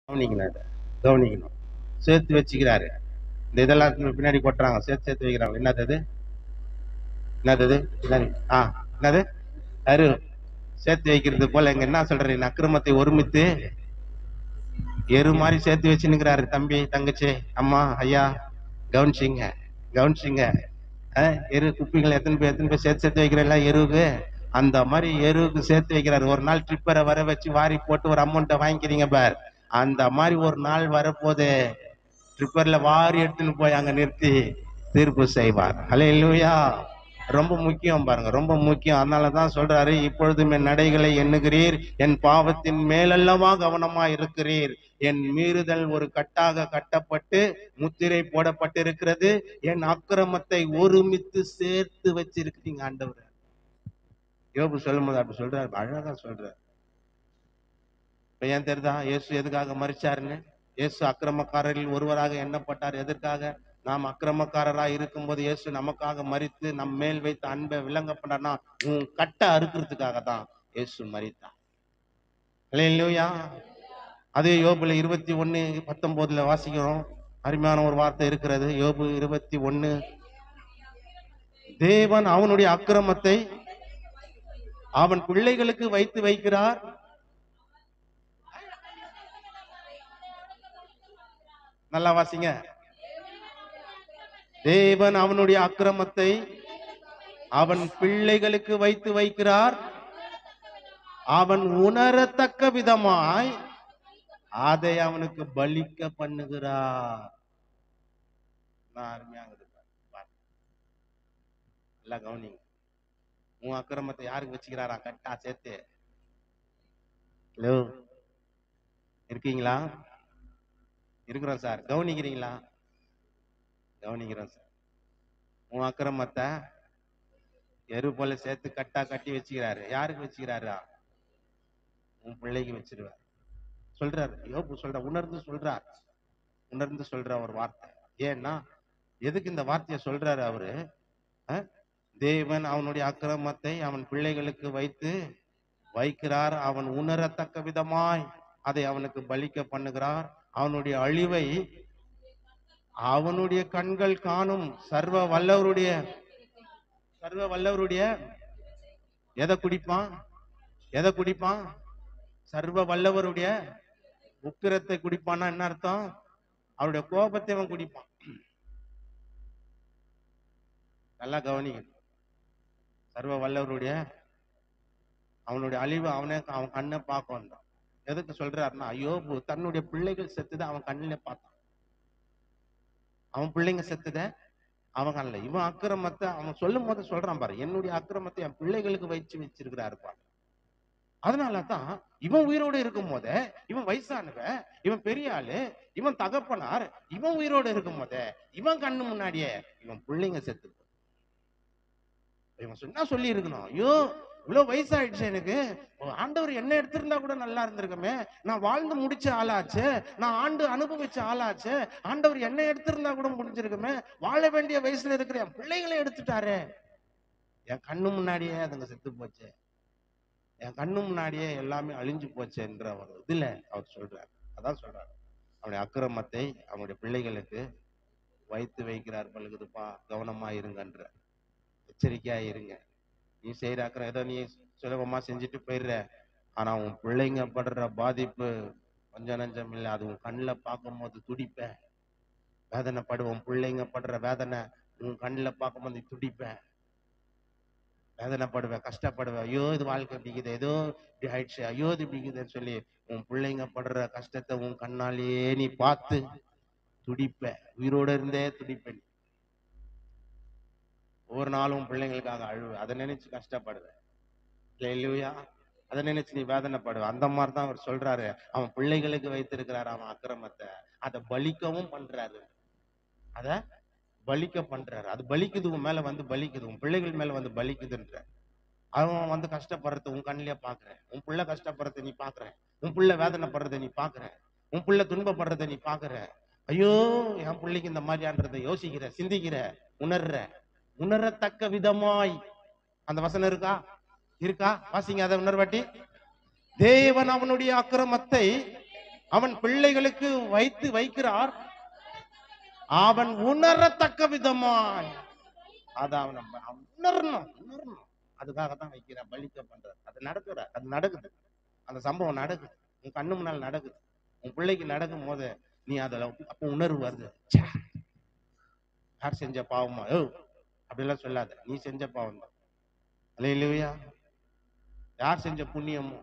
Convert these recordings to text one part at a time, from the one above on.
கவனிக்கணும் இதை கவனிக்கணும் சேர்த்து வச்சுக்கிறாரு இந்த இதெல்லாம் திரும்ப பின்னாடி கொட்டுறாங்க சேர்த்து சேர்த்து வைக்கிறாங்க என்னது அது என்னது அது பின்னாடி ஆ என்னது அரு சேர்த்து வைக்கிறது போல இங்க என்ன சொல்றீங்க அக்கிரமத்தை ஒருமித்து எரு மாதிரி சேர்த்து வச்சுன்னுக்கிறாரு தம்பி தங்கச்சி அம்மா ஐயா கவனிச்சிங்க கவனிச்சிங்க அஹ், எரு குப்பிகள் எத்தனை பேர் எத்தனை பேர் சேர்த்து சேர்த்து வைக்கிறீங்களா எருவுக்கு அந்த மாதிரி எருவுக்கு சேர்த்து வைக்கிறாரு ஒரு நாள் ட்ரிப்பரை வர வச்சு வாரி போட்டு ஒரு அமௌண்ட்டை வாங்கிக்கிறீங்க பார் அந்த மாதிரி ஒரு நாள் வரப்போது ட்ரிப்பர்ல வாரி எடுத்துன்னு போய் அங்க நிறுத்தி தீர்ப்பு செய்வார் ஹலே இல்லையா ரொம்ப முக்கியம் பாருங்க ரொம்ப முக்கியம் அதனால தான் சொல்றாரு இப்பொழுதும் என் நடைகளை எண்ணுகிறீர் என் பாவத்தின் மேலல்லவா கவனமா இருக்கிறீர் என் மீறுதல் ஒரு கட்டாக கட்டப்பட்டு முத்திரை போடப்பட்டிருக்கிறது என் அக்கிரமத்தை ஒருமித்து சேர்த்து வச்சிருக்கிறீங்க ஆண்டவர் யோபு சொல்லும்போது அப்படி சொல்றாரு அழகா சொல்றாரு இப்ப ஏன் தெரியுதா இயேசு எதுக்காக மறிச்சாருன்னு இயேசு அக்கிரமக்காரரில் ஒருவராக எண்ணப்பட்டார் எதற்காக நாம் அக்கிரமக்காரராக இருக்கும்போது இயேசு நமக்காக மறித்து நம் மேல் வைத்த அன்பை விளங்க பண்ணா உன் கட்டை அறுக்கிறதுக்காக தான் இயேசு மறித்தார் இல்லையா அதே யோபுல இருபத்தி ஒண்ணு பத்தொன்பதுல வாசிக்கிறோம் அருமையான ஒரு வார்த்தை இருக்கிறது யோபு இருபத்தி ஒண்ணு தேவன் அவனுடைய அக்கிரமத்தை அவன் பிள்ளைகளுக்கு வைத்து வைக்கிறார் நல்லா வாசிங்க தேவன் அவனுடைய அக்கிரமத்தை அவன் பிள்ளைகளுக்கு வைத்து வைக்கிறார் அவன் உணரத்தக்க விதமாய் அதை அவனுக்கு பலிக்க பண்ணுகிறார் நான் அருமையாகுது பாரு, பாரு. நல்லா கவனிங்க உன் அக்கிரமத்தை யாருக்கு வச்சுக்கிறாரா கட்டா சேர்த்து ஹலோ இருக்கீங்களா இருக்கிறோம் சார் கவனிக்கிறீங்களா கவனிக்கிறோம் சார் உன் அக்கிரமத்தை எரு போல சேர்த்து கட்டா கட்டி வச்சுக்கிறாரு யாருக்கு வச்சுக்கிறாரா உன் பிள்ளைக்கு வச்சிருவார் சொல்றாரு யோபு சொல்ற உணர்ந்து சொல்றார் உணர்ந்து சொல்ற ஒரு வார்த்தை ஏன்னா எதுக்கு இந்த வார்த்தையை சொல்றாரு அவரு அஹ்? தேவன் அவனுடைய அக்கிரமத்தை அவன் பிள்ளைகளுக்கு வைத்து வைக்கிறார் அவன் உணரத்தக்க விதமாய் அதை அவனுக்கு பலிக்க பண்ணுகிறார் அவனுடைய அழிவை அவனுடைய கண்கள் காணும் சர்வ வல்லவருடைய சர்வ வல்லவருடைய எதை குடிப்பான் எதை குடிப்பான் சர்வ வல்லவருடைய உக்கிரத்தை குடிப்பான்னா என்ன அர்த்தம் அவருடைய கோபத்தை அவன் குடிப்பான் நல்லா கவனிக்கணும் சர்வ வல்லவருடைய அவனுடைய அழிவு அவனே அவன் கண்ணை பார்க்க வந்தான் எதுக்கு சொல்றாருன்னா யோபு தன்னுடைய பிள்ளைகள் செத்துதை அவன் கண்ணில பார்த்தான் அவன் பிள்ளைங்க செத்துத அவன் கண்ணில் இவன் அக்கிரமத்தை அவன் சொல்லும் போது சொல்றான் பாரு என்னுடைய அக்கிரமத்தை என் பிள்ளைகளுக்கு வச்சு வச்சிருக்கிறாரு பாரு அதனால தான் இவன் உயிரோடு இருக்கும் போதே இவன் வயசானவ இவன் பெரிய ஆளு இவன் தகப்பனார் இவன் உயிரோடு இருக்கும் போதே இவன் கண்ணு முன்னாடியே இவன் பிள்ளைங்க செத்து போகுது. இவன் சொன்னா சொல்லி இருக்கணும் ஐயோ இவ்வளவு வயசாயிடுச்சு எனக்கு ஆண்டவர் என்ன எடுத்திருந்தா கூட நல்லா இருந்திருக்குமே நான் வாழ்ந்து முடிச்ச ஆளாச்சு நான் ஆண்டு அனுபவிச்ச ஆளாச்சு ஆண்டவர் என்ன எடுத்திருந்தா கூட முடிஞ்சிருக்குமே வாழ வேண்டிய வயசுல இருக்கிற என் பிள்ளைகளை எடுத்துட்டாரே என் கண்ணு முன்னாடியே அதுங்க செத்து போச்சு என் கண்ணு முன்னாடியே எல்லாமே அழிஞ்சு போச்சுன்ற ஒரு இதுல அவர் சொல்றாரு அதான் சொல்றாரு அவனுடைய அக்கிரமத்தை அவனுடைய பிள்ளைகளுக்கு வைத்து வைக்கிறார் பழுகுதுப்பா கவனமா இருங்கன்ற எச்சரிக்கையா இருங்க நீ செய்யற அக்கறம் ஏதோ நீ சுலபமா செஞ்சுட்டு போயிடுற ஆனா உன் பிள்ளைங்க படுற பாதிப்பு கொஞ்சம் நஞ்சம் இல்லை அது உன் கண்ணில் பார்க்கும்போது துடிப்ப வேதனைப்படுவ உன் பிள்ளைங்க படுற வேதனை உன் கண்ணில் பார்க்கும்போது நீ துடிப்ப வேதனைப்படுவேன் கஷ்டப்படுவேன் ஐயோ இது வாழ்க்கை இப்படிக்குது ஏதோ இப்படி ஆயிடுச்சு ஐயோ இது இப்படிக்குதுன்னு சொல்லி உன் பிள்ளைங்க படுற கஷ்டத்தை உன் கண்ணாலேயே நீ பார்த்து துடிப்ப உயிரோட இருந்தே துடிப்ப நீ ஒவ்வொரு நாளும் உன் பிள்ளைங்களுக்காக அழுவ அதை நினைச்சு கஷ்டப்படுவேன் இல்லையா அதை நினைச்சு நீ வேதனைப்படுவ அந்த மாதிரி தான் அவர் சொல்றாரு அவன் பிள்ளைகளுக்கு வைத்திருக்கிறாரு அவன் அக்கிரமத்தை அதை பலிக்கவும் பண்றாரு அத பலிக்க பண்றாரு அது பலிக்குது உன் மேல வந்து பலிக்குது உன் பிள்ளைகள் மேல வந்து பலிக்குதுன்ற அவன் வந்து கஷ்டப்படுறது உன் கண்ணிலே பாக்குறேன் உன் பிள்ளை கஷ்டப்படுறத நீ பாக்குற உன் பிள்ளை வேதனைப்படுறத நீ பாக்குற உன் பிள்ளை துன்பப்படுறத நீ பாக்குற ஐயோ என் பிள்ளைக்கு இந்த மாதிரியான்றதை யோசிக்கிற சிந்திக்கிற உணர்ற உணரத்தக்க விதமாய் அந்த வசனம் இருக்கா இருக்கா வாசிங்க அதை உணர்வாட்டி தேவன் அவனுடைய அக்கிரமத்தை அவன் பிள்ளைகளுக்கு வைத்து வைக்கிறார் அவன் உணரத்தக்க விதமாய் அது அவன் அவன் உணரணும் உணரணும் அதுக்காக தான் வைக்கிறான் பலிக்க பண்றார் அது நடக்குற அது நடக்குது அந்த சம்பவம் நடக்குது உன் கண்ணு முன்னால் நடக்குது உன் பிள்ளைக்கு நடக்கும் போது நீ அதில் அப்போ உணர்வு வருது ச்சே, யார் செஞ்ச பாவமா ஓ அப்படிலாம் சொல்லாத நீ செஞ்ச பாவம் தான் இல்லையா யார் செஞ்ச புண்ணியமோ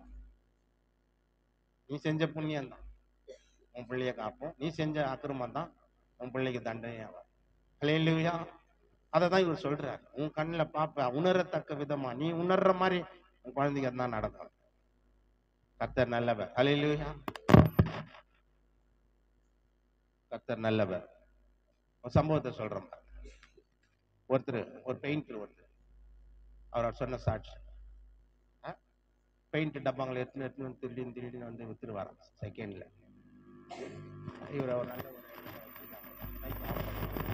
நீ செஞ்ச புண்ணியம் தான் உன் பிள்ளைய காப்போம் நீ செஞ்ச அக்கிரமம் தான் உன் பிள்ளைக்கு தண்டனையாகும் இல்லையா அதை தான் இவர் சொல்றார் உன் கண்ணில் பார்ப்ப உணரத்தக்க விதமா நீ உணர்ற மாதிரி உன் குழந்தைக்கு தான் நடக்கும் கர்த்தர் நல்லவர் அலையிலுயா கர்த்தர் நல்லவர் ஒரு சம்பவத்தை சொல்றேன் பாருங்க. ஒருத்தர் ஒரு பெயிண்டர் ஒருத்தர் அவர் சொன்ன சாட்சி பெயிண்ட் டப்பாங்களை எடுத்துன்னு எடுத்துன்னு வந்து திருடின்னு திருடின்னு வந்து வித்துருவாராம் செகண்ட்ல இவர் அவர் நல்ல ஒரு லைட் ஆஃப் பண்ணி.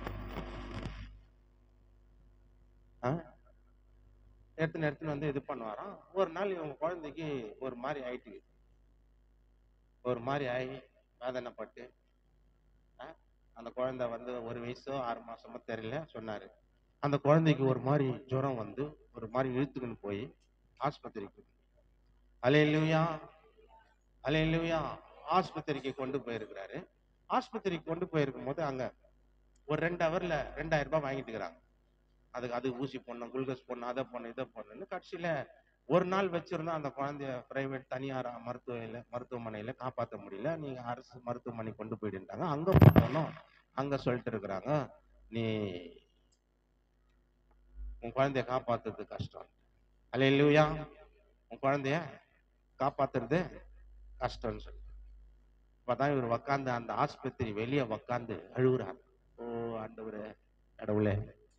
ஆ? எடுத்துன்னு எடுத்துன்னு வந்து இது பண்ணுவாராம் ஒரு நாள் இவங்க குழந்தைக்கு ஒரு மாதிரி ஆயிட்டு ஒரு மாதிரி ஆகி வேதனைப்பட்டு ஆ? அந்த குழந்தை வந்து ஒரு வயசோ ஆறு மாசமோ தெரியல சொன்னாரு அந்த குழந்தைக்கு ஒரு மாதிரி ஜுரம் வந்து ஒரு மாதிரி இழுத்துக்கின்னு போய் ஆஸ்பத்திரிக்கு அலையிலுயா அலையிலுயா ஆஸ்பத்திரிக்கு கொண்டு போயிருக்கிறாரு ஆஸ்பத்திரிக்கு கொண்டு போயிருக்கும் போது அங்க ஒரு ரெண்டு ஹவர்ல ரெண்டாயிரம் ரூபாய் வாங்கிட்டு இருக்கிறாங்க அதுக்கு அது ஊசி போடணும் குளுக்கோஸ் போடணும் அதை போடணும் இதை போடணும்னு கடைசியில ஒரு நாள் வச்சிருந்தா அந்த குழந்தைய பிரைவேட் தனியார் மருத்துவ மருத்துவமனையில காப்பாற்ற முடியல நீங்க அரசு மருத்துவமனை கொண்டு போயிடுன்றாங்க அங்க போனோம் அங்க சொல்லிட்டு இருக்கிறாங்க நீ உன் குழந்தைய காப்பாத்துறது கஷ்டம் அல்ல இல்லையா உன் குழந்தைய காப்பாத்துறது கஷ்டம்னு சொல்லி அப்பதான் இவர் உக்காந்து அந்த ஆஸ்பத்திரி வெளியே உக்காந்து அழுகுறாரு ஓ ஆண்டவரே கடவுளே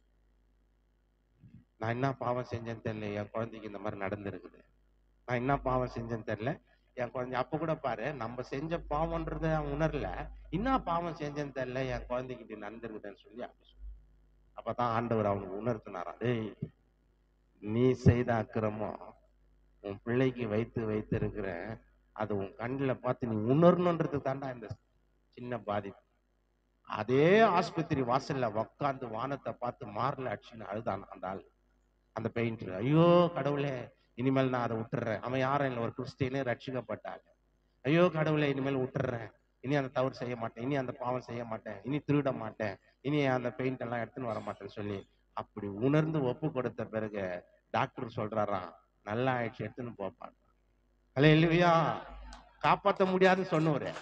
நான் என்ன பாவம் செஞ்சேன்னு தெரியல என் குழந்தைக்கு இந்த மாதிரி நடந்திருக்குது நான் என்ன பாவம் செஞ்சேன்னு தெரியல என் குழந்தை அப்ப கூட பாரு நம்ம செஞ்ச பாவம்ன்றத அவன் உணரல என்ன பாவம் செஞ்சேன்னு தெரியல என் குழந்தைக்கு இப்படி நடந்திருக்குதுன்னு சொல்லி அப்படி சொல்லி அப்பதான் ஆண்டவர் அவனுக்கு உணர்த்தினாராம் டேய் நீ செய்த அக்கிரமம் உன் பிள்ளைக்கு வைத்து வைத்திருக்கிற அது உன் கண்ணில் பார்த்து நீ உணரணுன்றது தாண்டா இந்த சின்ன பாதிப்பு அதே ஆஸ்பத்திரி வாசல்ல உக்காந்து வானத்தை பார்த்து மாறல அடிச்சுன்னு அழுதான் அந்த ஆள் அந்த பெயிண்டர் ஐயோ கடவுளே இனிமேல் நான் அதை விட்டுறேன் அவன் யாரும் இல்லை ஒரு கிறிஸ்டியனே ரட்சிக்கப்பட்டாங்க ஐயோ கடவுளே இனிமேல் விட்டுறேன் இனி அந்த தவறு செய்ய மாட்டேன் இனி அந்த பாவம் செய்ய மாட்டேன் இனி திருட மாட்டேன் இனி அந்த பெயிண்ட் எல்லாம் எடுத்துன்னு வர மாட்டேன்னு சொல்லி அப்படி உணர்ந்து ஒப்பு கொடுத்த பிறகு டாக்டர் சொல்றாராம் நல்லா ஆயிடுச்சு எடுத்துன்னு போப்பான் அல்ல இல்லையா காப்பாற்ற முடியாதுன்னு சொன்னவரு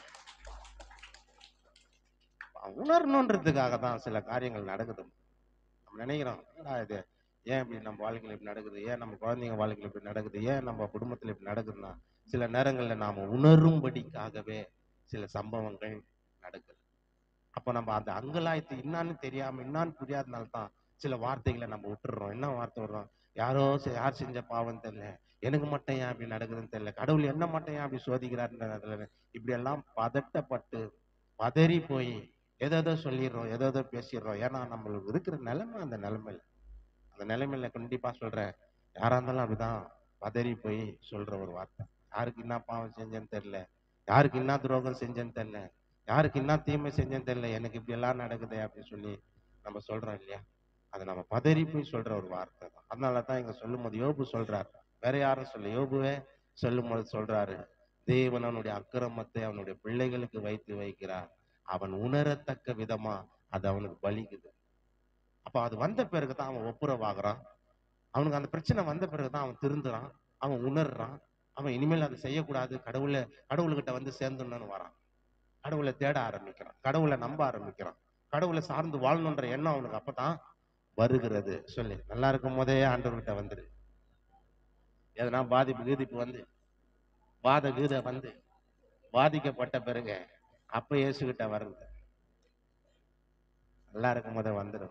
உணரணுன்றதுக்காக தான் சில காரியங்கள் நடக்குது நம்ம நினைக்கிறோம் என்னடா இது ஏன் இப்படி நம்ம வாழ்க்கையில் இப்படி நடக்குது ஏன் நம்ம குழந்தைங்க வாழ்க்கையில் இப்படி நடக்குது ஏன் நம்ம குடும்பத்தில் இப்படி நடக்குதுன்னா சில நேரங்களில் நாம உணரும்படிக்காகவே சில சம்பவங்கள் நடக்குது அப்போ நம்ம அந்த அங்கலாயத்து என்னான்னு தெரியாம என்னான்னு புரியாதனால தான் சில வார்த்தைகளை நம்ம விட்டுடுறோம் என்ன வார்த்தை விடுறோம் யாரோ செ- யார் செஞ்ச பாவம் தெரியல எனக்கு மட்டும் ஏன் அப்படி நடக்குதுன்னு தெரியல கடவுள் என்ன மட்டும் ஏன் அப்படி சோதிக்கிறாருன்றதுல இப்படி எல்லாம் பதட்டப்பட்டு பதறி போய் எதோ சொல்லிடுறோம் எதோ பேசிடுறோம் ஏன்னா நம்மளுக்கு இருக்கிற நிலைமை அந்த நிலைமையில அந்த நிலைமையில கண்டிப்பா சொல்றேன் யாரா இருந்தாலும் அப்படிதான் பதறி போய் சொல்ற ஒரு வார்த்தை யாருக்கு என்ன பாவம் செஞ்சேன்னு தெரியல யாருக்கு என்ன துரோகம் செஞ்சேன்னு தெரியல யாருக்கு என்ன தீமை செஞ்சேன்னு தெரியல எனக்கு இப்படி எல்லாம் நடக்குது அப்படின்னு சொல்லி நம்ம சொல்றோம் இல்லையா அது நம்ம பதறி போய் சொல்ற ஒரு வார்த்தை தான் அதனால தான் இங்க சொல்லும் போது யோபு சொல்றாரு வேற யாரும் சொல்ல யோபுவே சொல்லும் போது சொல்றாரு தேவன் அவனுடைய அக்கிரமத்தை அவனுடைய பிள்ளைகளுக்கு வைத்து வைக்கிறார் அவன் உணரத்தக்க விதமா அது அவனுக்கு பலிக்குது அப்ப அது வந்த பிறகு தான் அவன் ஒப்புரவாகிறான் அவனுக்கு அந்த பிரச்சனை வந்த பிறகு தான் அவன் திருந்துறான் அவன் உணர்றான் அவன் இனிமேல் அதை செய்யக்கூடாது கடவுளை கடவுள்கிட்ட வந்து சேர்ந்துடணும்னு வரான் கடவுளை தேட ஆரம்பிக்கிறான் கடவுளை நம்ப ஆரம்பிக்கிறான் கடவுளை சார்ந்து வாழணுன்ற எண்ணம் அவனுக்கு அப்பதான் வருகிறது சொல்லி நல்லா இருக்கும் போதே ஆண்டவர்கிட்ட வந்துரு எதனா பாதிப்பு கீதிப்பு வந்து வாத கீத வந்து பாதிக்கப்பட்ட பிறகு அப்ப இயேசுகிட்ட வருது நல்லா இருக்கும் போதே வந்துடும்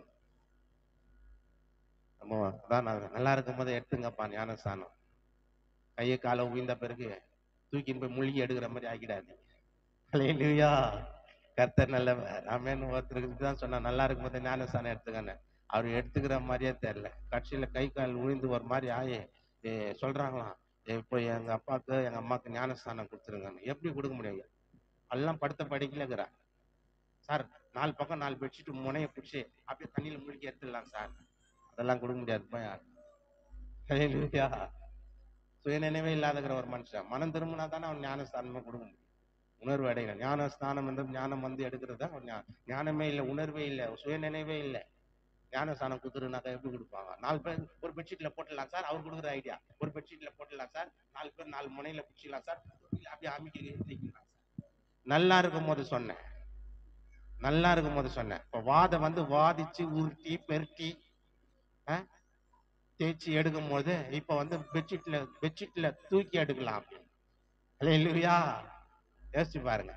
நம்ம அதான் நான் நல்லா இருக்கும் போதே எடுத்துங்கப்பா ஞானஸ்தானம் கையை காலை உயிர்ந்த பிறகு தூக்கின்னு போய் முழுகி எடுக்கிற மாதிரி ஆக்கிடாதீங்க அல்லேலூயா கர்த்தர் நல்லவர் ஆமென் ஒருத்தருக்கு தான் சொன்னா நல்லா இருக்கும் போது ஞானஸ்தானம் எடுத்துக்கன்னு அவர் எடுத்துக்கிற மாதிரியே தெரியல கட்சியில கை கால் உழிந்து ஒரு மாதிரி ஆயி ஏ, சொல்றாங்களாம் "ஏ, இப்போ எங்க அப்பாவுக்கு எங்க அம்மாவுக்கு ஞானஸ்தானம் கொடுத்துருங்கன்னு எப்படி கொடுக்க முடியும் எல்லாம் படுத்த படிக்கலங்கிறா சார் நாலு பக்கம் நாலு பெட்ஷீட் முனையை பிடிச்சி அப்படியே தண்ணியில முழுக்கி எடுத்துடலாம் சார் அதெல்லாம் கொடுக்க முடியாதுப்பா யார் ஹalleluya. சுயநினைவே இல்லாதங்கிற ஒரு மனுஷன் மனம் திரும்பினா தானே அவன் ஞானஸ்தானமே கொடுக்க முடியும் உணர்வு அடையணும் ஞானஸ்தானம் என்று ஞானம் வந்து எடுக்கிறது தான் அவன் ஞா- ஞானமே இல்லை உணர்வே இல்லை சுயநினைவே இல்லை ஞானஸ்தானம் குத்துருனாக்கா எப்படி கொடுப்பாங்க நாலு பேர் ஒரு பெட்ஷீட்ல போட்டுடலாம் சார் அவர் கொடுக்குற ஐடியா ஒரு பெட்ஷீட்ல போட்டுடலாம் சார் நாலு பேர் நாலு முனையில பிடிச்சிடலாம் சார் அப்படியே அமைக்கி தூக்கிடலாம் சார் நல்லா இருக்கும் போது சொன்னேன் நல்லா இருக்கும் போது சொன்னேன் இப்ப வாதை வந்து வாதிச்சு உருட்டி பெருட்டி ஆ, தேய்ச்சி எடுக்கும் போது இப்ப வந்து பெட்ஷீட்ல பெட்ஷீட்ல தூக்கி எடுக்கலாம் அல்ல இல்லையா யோசிச்சு பாருங்க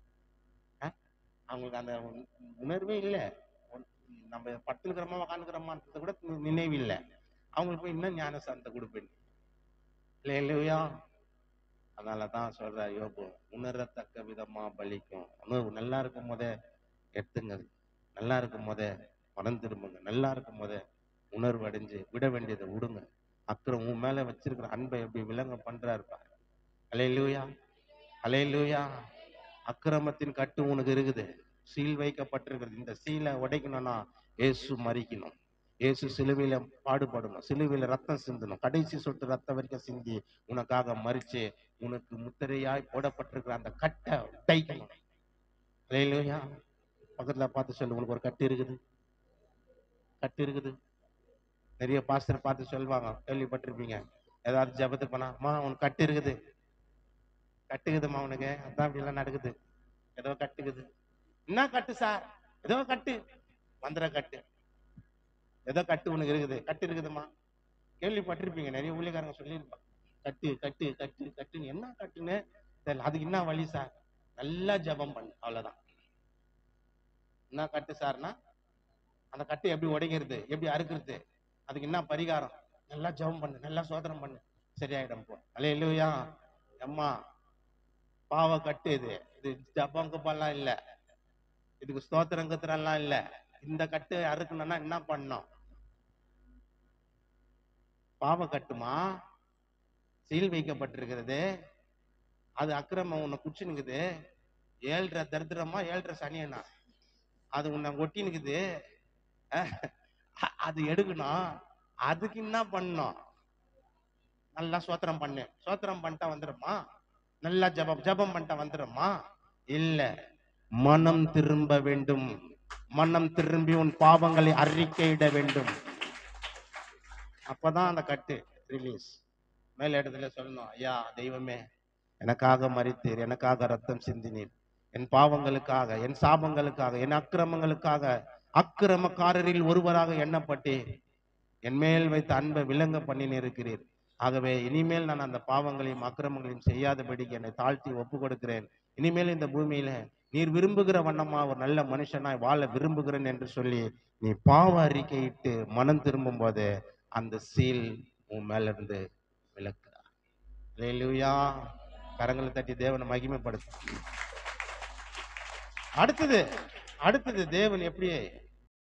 ஆ? அவங்களுக்கு அந்த உண- உணர்வே இல்லை நம்ம படுத்துக்கிறோமா உக்காந்துக்கிறோமான்றது கூட நி- நினைவு இல்லை அவங்களுக்கு போய் இன்னும் ஞானசாந்தத்தை கொடுப்பேன் இல்லை இல்லையா அதனால தான் சொல்ற யோபு உணரத்தக்க விதமா பலிக்கும் உணர்வு நல்லா இருக்கும் போதே எடுத்துங்க நல்லா இருக்கும் போதே மனம் திரும்புங்க நல்லா இருக்கும் போதே உணர்வு அடைஞ்சு விட வேண்டியதை விடுங்க அப்புறம் உன் மேல வச்சிருக்கிற அன்பை எப்படி விளங்க பண்றாரு பாரு அலையிலூயா அலையிலூயா அக்கிரமத்தின் கட்டு உனக்கு இருக்குது சீல் வைக்கப்பட்டிருக்கிறது இந்த சீலை உடைக்கணும்னா இயேசு மறிக்கணும் இயேசு சிலுவையில பாடுபடணும் சிலுவையில ரத்தம் சிந்தணும் கடைசி சொட்டு ரத்தம் வரைக்கும் சிந்தி உனக்காக மறிச்சு உனக்கு முத்திரையாய் போடப்பட்டிருக்கிற அந்த கட்டை டைக்கணும் அலையிலூயா பக்கத்துல பார்த்து சொல்லு உனக்கு ஒரு கட்டு இருக்குது கட்டு இருக்குது நிறைய பாஸ்டர் பார்த்து சொல்லுவாங்க கேள்விப்பட்டிருப்பீங்க ஏதாவது ஜபத்துக்கு போனா அம்மா உனக்கு கட்டு இருக்குது கட்டுக்குதும்மா உனக்கு அதான் அப்படி எல்லாம் நடக்குது ஏதோ கட்டுக்குது என்ன கட்டு சார் ஏதோ கட்டு மந்திர கட்டு ஏதோ கட்டு உனக்கு இருக்குது கட்டு இருக்குதும்மா கேள்விப்பட்டிருப்பீங்க நிறைய ஊழியக்காரங்க சொல்லியிருப்பாங்க கட்டு கட்டு கட்டு கட்டுன்னு என்ன கட்டுன்னு தெரியல அதுக்கு என்ன வழி சார் நல்லா ஜெபம் பண்ணு அவ்வளவுதான் என்ன கட்டு சார்னா அந்த கட்டு எப்படி உடைக்கிறது எப்படி அறுக்கிறது அதுக்கு என்ன பரிகாரம் நல்லா ஜெபம் பண்ணு நல்லா சோதனம் பண்ணு சரியாயிடும் போ அலையிலுயா அம்மா பாவ கட்டு இது இது ஜபம் குப்பெல்லாம் இல்ல இதுக்கு ஸ்தோத்திரம் கத்துறெல்லாம் இல்ல இந்த கட்டு அறுக்கணும்னா என்ன பண்ணணும் பாவ கட்டுமா சீல் வைக்கப்பட்டிருக்கிறது அது அக்கிரமம் உன்னை குச்சினுக்குது ஏழ்ற தரித்திரமா ஏழ்ற சனியனா அது உன்னை ஒட்டினுக்குது அஹ், அது எடுக்கணும் அதுக்கு என்ன பண்ணணும் நல்லா சோத்திரம் பண்ணு சோத்திரம் பண்ணிட்டா வந்துடுமா நல்லா ஜபம் ஜபம் பண்ணிட்டா வந்துடுமா இல்ல மனம் திரும்ப வேண்டும் மனம் திரும்பி உன் பாவங்களை அறிக்கையிட வேண்டும் அப்பதான் அந்த கட்டு ரிலீஸ் மேல் இடத்துல சொல்லணும் ஐயா தெய்வமே எனக்காக மறித்தீர் எனக்காக ரத்தம் சிந்தினீர் என் பாவங்களுக்காக என் சாபங்களுக்காக என் அக்கிரமங்களுக்காக அக்கிரமக்காரரில் ஒருவராக எண்ணப்பட்டீர் என் மேல் வைத்த அன்பை விளங்க பண்ணினு இருக்கிறீர் ஆகவே இனிமேல் நான் அந்த பாவங்களையும் அக்கிரமங்களையும் செய்யாதபடிக்கு என்னை தாழ்த்தி ஒப்பு கொடுக்கிறேன் இனிமேல் இந்த பூமியில நீர் விரும்புகிற வண்ணமா ஒரு நல்ல மனுஷனாய் வாழ விரும்புகிறேன் என்று சொல்லி நீ பாவ அறிக்கையிட்டு மனம் திரும்பும் போது அந்த சீல் உன் மேல இருந்து விளக்குறார் அல்லேலூயா கரங்களை தட்டி தேவனை மகிமைப்படுத்து அடுத்தது அடுத்தது தேவன் எப்படி